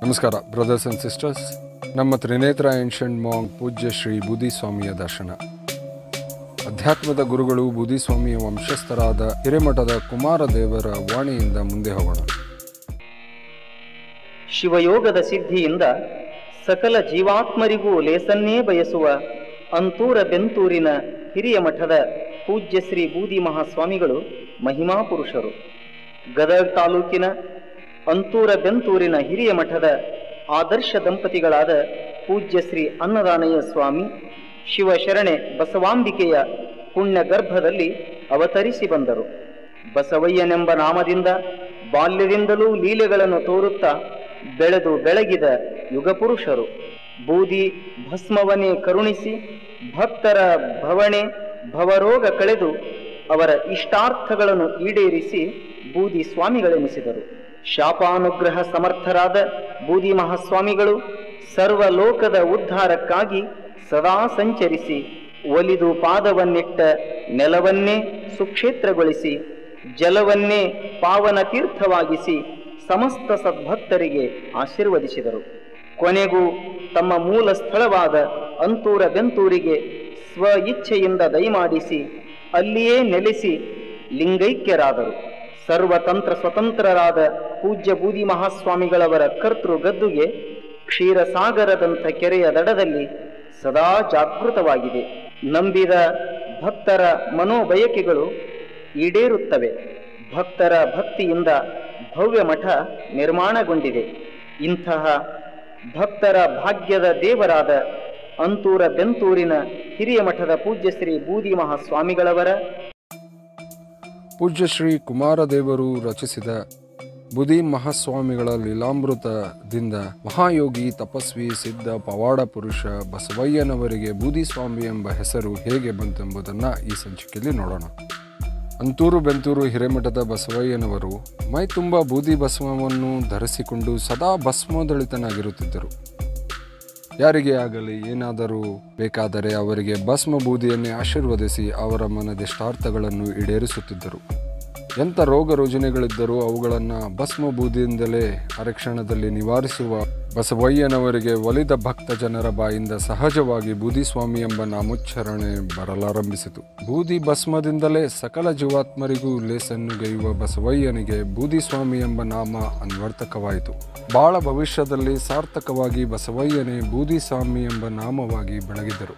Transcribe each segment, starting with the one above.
ನಮಸ್ಕಾರ brothers and sisters ನಮ್ಮ ತ್ರಿನೇತ್ರ ancient ಮಾಂಗ್ ಪೂಜ್ಯ ಶ್ರೀ ಬುದ್ಧಿಸ್ವಾಮಿಯ ದರ್ಶನ ಅಧ್ಯಾತ್ಮದ ಗುರುಗಳು ಬುದ್ಧಿಸ್ವಾಮಿಯ ವಂಶಸ್ಥರಾದ ಹಿರೇಮಠದ ಕುಮಾರದೇವರ ವಾಣಿಯಿಂದ ಮುಂದೆ ಹೋಗೋಣ ಶಿವಯೋಗದ ಸಿದ್ಧಿಯಿಂದ ಸಕಲ ಜೀವಾತ್ಮರಿಗೂ ಲೇಸನ್ನೇ ಬಯಸುವ ಅಂತೂರ ಬೆಂತೂರಿನ ಹಿರಿಯ ಮಠದ ಪೂಜ್ಯ ಶ್ರೀ ಬೂದಿ ಮಹಾಸ್ವಾಮಿಗಳು ಮಹಿಮಾ ಪುರುಷರು ಗದಗ ತಾಲೂಕಿನ ಅಂತೂರ ಬೆಂತೂರಿನ ಹಿರಿಯ ಮಠದ ಆದರ್ಶ ದಂಪತಿಗಳಾದ ಪೂಜ್ಯ ಶ್ರೀ ಅನ್ನದಾನಯ್ಯ ಸ್ವಾಮಿ ಶಿವಶರಣೆ ಬಸವಾಂಬಿಕೆಯ ಪುಣ್ಯ ಗರ್ಭದಲ್ಲಿ ಅವತರಿಸಿ ಬಂದರು ಬಸವಯ್ಯನೆಂಬ ನಾಮದಿಂದ ಬಾಲ್ಯದಿಂದಲೂ ಲೀಲೆಗಳನ್ನು ತೋರುತ್ತಾ ಬೆಳೆದು ಬೆಳಗಿದ ಯುಗಪುರುಷರು ಬೂದಿ ಭಸ್ಮವನ್ನೇ ಕರುಣಿಸಿ ಭಕ್ತರ ಭವಣೆ ಭವರೋಗ ಕಳೆದು ಅವರ ಇಷ್ಟಾರ್ಥಗಳನ್ನು ಈಡೇರಿಸಿ ಬೂದಿ ಸ್ವಾಮಿಗಳೆನಿಸಿದರು ಶಾಪಾನುಗ್ರಹ ಸಮರ್ಥರಾದ ಬೂದಿ ಮಹಾಸ್ವಾಮಿಗಳು ಸರ್ವಲೋಕದ ಉದ್ಧಾರಕ್ಕಾಗಿ ಸದಾ ಸಂಚರಿಸಿ ಒಲಿದು ಪಾದವನ್ನಿಟ್ಟ ನೆಲವನ್ನೇ ಸುಕ್ಷೇತ್ರಗೊಳಿಸಿ ಜಲವನ್ನೇ ಪಾವನ ತೀರ್ಥವಾಗಿಸಿ ಸಮಸ್ತ ಸದ್ಭಕ್ತರಿಗೆ ಆಶೀರ್ವದಿಸಿದರು ಕೊನೆಗೂ ತಮ್ಮ ಮೂಲ ಸ್ಥಳವಾದ ಅಂತೂರ ಬೆಂತೂರಿಗೆ ಸ್ವ ಇಚ್ಛೆಯಿಂದ ದಯಮಾಡಿಸಿ ಅಲ್ಲಿಯೇ ನೆಲೆಸಿ ಲಿಂಗೈಕ್ಯರಾದರು ಸರ್ವತಂತ್ರ ಸ್ವತಂತ್ರರಾದ ಪೂಜ್ಯ ಬೂದಿ ಮಹಾಸ್ವಾಮಿಗಳವರ ಕರ್ತೃ ಗದ್ದುಗೆ ಕ್ಷೀರಸಾಗರದಂಥ ಕೆರೆಯ ದಡದಲ್ಲಿ ಸದಾ ಜಾಗೃತವಾಗಿದೆ ನಂಬಿದ ಭಕ್ತರ ಮನೋಬಯಕೆಗಳು ಈಡೇರುತ್ತವೆ ಭಕ್ತರ ಭಕ್ತಿಯಿಂದ ಭವ್ಯ ಮಠ ನಿರ್ಮಾಣಗೊಂಡಿದೆ ಇಂತಹ ಭಕ್ತರ ಭಾಗ್ಯದ ದೇವರಾದ ಅಂತೂರ ಬೆಂತೂರಿನ ಹಿರಿಯ ಮಠದ ಪೂಜ್ಯ ಶ್ರೀ ಬೂದಿ ಮಹಾಸ್ವಾಮಿಗಳವರ ಪೂಜ್ಯ ಶ್ರೀ ಕುಮಾರದೇವರು ರಚಿಸಿದ ಬುಧಿ ಮಹಾಸ್ವಾಮಿಗಳ ಲೀಲಾಮೃತದಿಂದ ಮಹಾಯೋಗಿ ತಪಸ್ವಿ ಸಿದ್ಧ ಪವಾಡ ಪುರುಷ ಬಸವಯ್ಯನವರಿಗೆ ಬೂದಿಸ್ವಾಮಿ ಎಂಬ ಹೆಸರು ಹೇಗೆ ಬಂತೆಂಬುದನ್ನು ಈ ಸಂಚಿಕೆಯಲ್ಲಿ ನೋಡೋಣ ಅಂತೂರು ಬೆಂತೂರು ಹಿರೇಮಠದ ಬಸವಯ್ಯನವರು ಮೈ ತುಂಬ ಬೂದಿ ಭಸ್ಮವನ್ನು ಧರಿಸಿಕೊಂಡು ಸದಾ ಭಸ್ಮೋದಳಿತನಾಗಿರುತ್ತಿದ್ದರು ಯಾರಿಗೆ ಆಗಲಿ ಏನಾದರೂ ಬೇಕಾದರೆ ಅವರಿಗೆ ಭಸ್ಮ ಬೂದಿಯನ್ನೇ ಆಶೀರ್ವದಿಸಿ ಅವರ ಮನದಿಷ್ಟಾರ್ಥಗಳನ್ನು ಈಡೇರಿಸುತ್ತಿದ್ದರು ಎಂಥ ರೋಗ ರುಜಿನಗಳಿದ್ದರೂ ಅವುಗಳನ್ನು ಭಸ್ಮ ಬೂದಿಯಿಂದಲೇ ಅರಕ್ಷಣದಲ್ಲಿ ನಿವಾರಿಸುವ ಬಸವಯ್ಯನವರಿಗೆ ಒಲಿದ ಭಕ್ತ ಜನರ ಬಾಯಿಂದ ಸಹಜವಾಗಿ ಬೂದಿಸ್ವಾಮಿ ಎಂಬ ನಾಮೋಚ್ಚಾರಣೆ ಬರಲಾರಂಭಿಸಿತು ಬೂದಿ ಭಸ್ಮದಿಂದಲೇ ಸಕಲ ಜೀವಾತ್ಮರಿಗೂ ಲೇಸನ್ನು ಗೈಯುವ ಬಸವಯ್ಯನಿಗೆ ಬೂದಿಸ್ವಾಮಿ ಎಂಬ ನಾಮ ಅನ್ವರ್ಥಕವಾಯಿತು ಬಾಳ ಭವಿಷ್ಯದಲ್ಲಿ ಸಾರ್ಥಕವಾಗಿ ಬಸವಯ್ಯನೇ ಬೂದಿಸ್ವಾಮಿ ಎಂಬ ನಾಮವಾಗಿ ಬೆಳಗಿದರು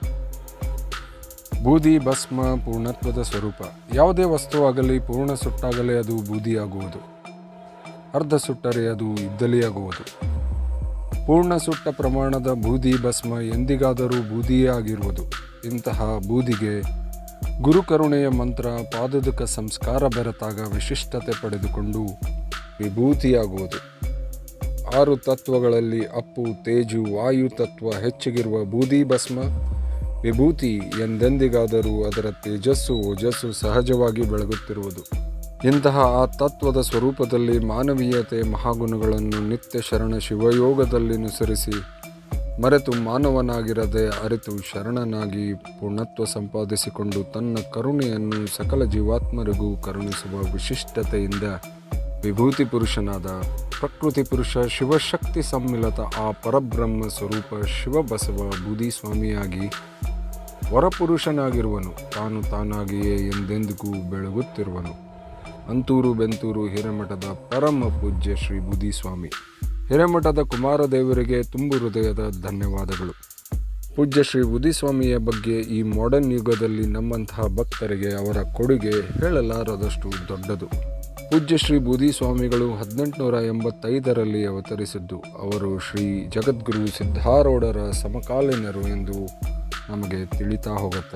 ಬೂದಿ ಭಸ್ಮ ಪೂರ್ಣತ್ವದ ಸ್ವರೂಪ ಯಾವುದೇ ವಸ್ತುವಾಗಲಿ ಪೂರ್ಣ ಸುಟ್ಟಾಗಲೇ ಅದು ಬೂದಿಯಾಗುವುದು ಅರ್ಧ ಸುಟ್ಟರೆ ಅದು ಇದ್ದಲಿಯಾಗುವುದು ಪೂರ್ಣ ಸುಟ್ಟ ಪ್ರಮಾಣದ ಬೂದಿ ಭಸ್ಮ ಎಂದಿಗಾದರೂ ಬೂದಿಯೇ ಆಗಿರುವುದು ಇಂತಹ ಬೂದಿಗೆ ಗುರುಕರುಣೆಯ ಮಂತ್ರ ಪಾದದುಕ ಸಂಸ್ಕಾರ ಬೆರೆತಾಗ ವಿಶಿಷ್ಟತೆ ಪಡೆದುಕೊಂಡು ವಿಭೂತಿಯಾಗುವುದು ಆರು ತತ್ವಗಳಲ್ಲಿ ಅಪ್ಪು ತೇಜು ವಾಯು ತತ್ವ ಹೆಚ್ಚಿಗಿರುವ ಬೂದಿ ಭಸ್ಮ ವಿಭೂತಿ ಎಂದೆಂದಿಗಾದರೂ ಅದರ ತೇಜಸ್ಸು ಓಜಸ್ಸು ಸಹಜವಾಗಿ ಬೆಳಗುತ್ತಿರುವುದು ಇಂತಹ ಆ ತತ್ವದ ಸ್ವರೂಪದಲ್ಲಿ ಮಾನವೀಯತೆ ಮಹಾಗುಣಗಳನ್ನು ನಿತ್ಯ ಶರಣ ಶಿವಯೋಗದಲ್ಲಿ ನುಸರಿಸಿ ಮರೆತು ಮಾನವನಾಗಿರದೆ ಅರಿತು ಶರಣನಾಗಿ ಪೂರ್ಣತ್ವ ಸಂಪಾದಿಸಿಕೊಂಡು ತನ್ನ ಕರುಣೆಯನ್ನು ಸಕಲ ಜೀವಾತ್ಮರಿಗೂ ಕರುಣಿಸುವ ವಿಶಿಷ್ಟತೆಯಿಂದ ವಿಭೂತಿ ಪುರುಷನಾದ ಪ್ರಕೃತಿ ಪುರುಷ ಶಿವಶಕ್ತಿ ಸಮ್ಮಿಲತ ಆ ಪರಬ್ರಹ್ಮ ಸ್ವರೂಪ ಶಿವಬಸವ ಬೂದಿಸ್ವಾಮಿಯಾಗಿ ವರಪುರುಷನಾಗಿರುವನು ತಾನು ತಾನಾಗಿಯೇ ಎಂದೆಂದಿಗೂ ಬೆಳಗುತ್ತಿರುವನು ಅಂತೂರು ಬೆಂತೂರು ಹಿರೇಮಠದ ಪರಮ ಪೂಜ್ಯ ಶ್ರೀ ಬುದ್ಧಿಸ್ವಾಮಿ ಹಿರೇಮಠದ ಕುಮಾರದೇವರಿಗೆ ತುಂಬು ಹೃದಯದ ಧನ್ಯವಾದಗಳು ಪೂಜ್ಯ ಶ್ರೀ ಬುದ್ಧಿಸ್ವಾಮಿಯ ಬಗ್ಗೆ ಈ ಮಾಡರ್ನ್ ಯುಗದಲ್ಲಿ ನಮ್ಮಂತಹ ಭಕ್ತರಿಗೆ ಅವರ ಕೊಡುಗೆ ಹೇಳಲಾರದಷ್ಟು ದೊಡ್ಡದು ಪೂಜ್ಯ ಶ್ರೀ ಬೂದಿಸ್ವಾಮಿಗಳು ಹದಿನೆಂಟುನೂರ ಎಂಬತ್ತೈದರಲ್ಲಿ ಅವತರಿಸಿದ್ದು ಅವರು ಶ್ರೀ ಜಗದ್ಗುರು ಸಿದ್ಧಾರೂಢರ ಸಮಕಾಲೀನರು ಎಂದು ನಮಗೆ ತಿಳಿತಾ ಹೋಗುತ್ತೆ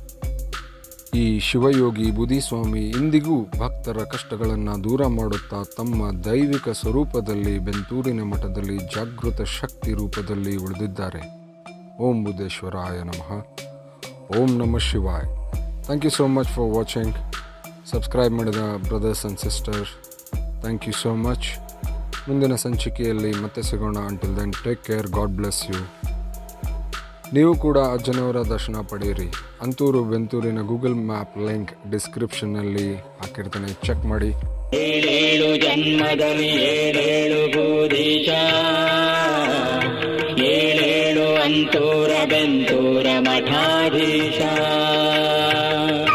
ಈ ಶಿವಯೋಗಿ ಬುದಿಸ್ವಾಮಿ ಇಂದಿಗೂ ಭಕ್ತರ ಕಷ್ಟಗಳನ್ನು ದೂರ ಮಾಡುತ್ತಾ ತಮ್ಮ ದೈವಿಕ ಸ್ವರೂಪದಲ್ಲಿ ಬೆಂತೂರಿನ ಮಠದಲ್ಲಿ ಜಾಗೃತ ಶಕ್ತಿ ರೂಪದಲ್ಲಿ ಉಳಿದಿದ್ದಾರೆ ಓಂ ಬುದ್ಧೇಶ್ವರಾಯ ನಮಃ ಓಂ ನಮಃ ಶಿವಾಯ್ thank you so much for watching subscribe ಮಾಡಿದ brothers and sisters thank you so much ಮುಂದಿನ ಸಂಚಿಕೆಯಲ್ಲಿ ಮತ್ತೆ ಸಿಗೋಣ until then take care God bless you ನೀವು ಕೂಡ ಅಜ್ಜನವರ ದರ್ಶನ ಪಡೆಯಿರಿ ಅಂತೂರು ಬೆಂತೂರಿನ ಗೂಗಲ್ ಮ್ಯಾಪ್ ಲಿಂಕ್ ಡಿಸ್ಕ್ರಿಪ್ಷನ್ನಲ್ಲಿ ಹಾಕಿರ್ತಾನೆ ಚೆಕ್ ಮಾಡಿ ಏಳೇಳು ಜನ್ಮದಲ್ಲಿ ಏಳೇಳು ಬೂದೀಶ बेन्तूरमठाधीश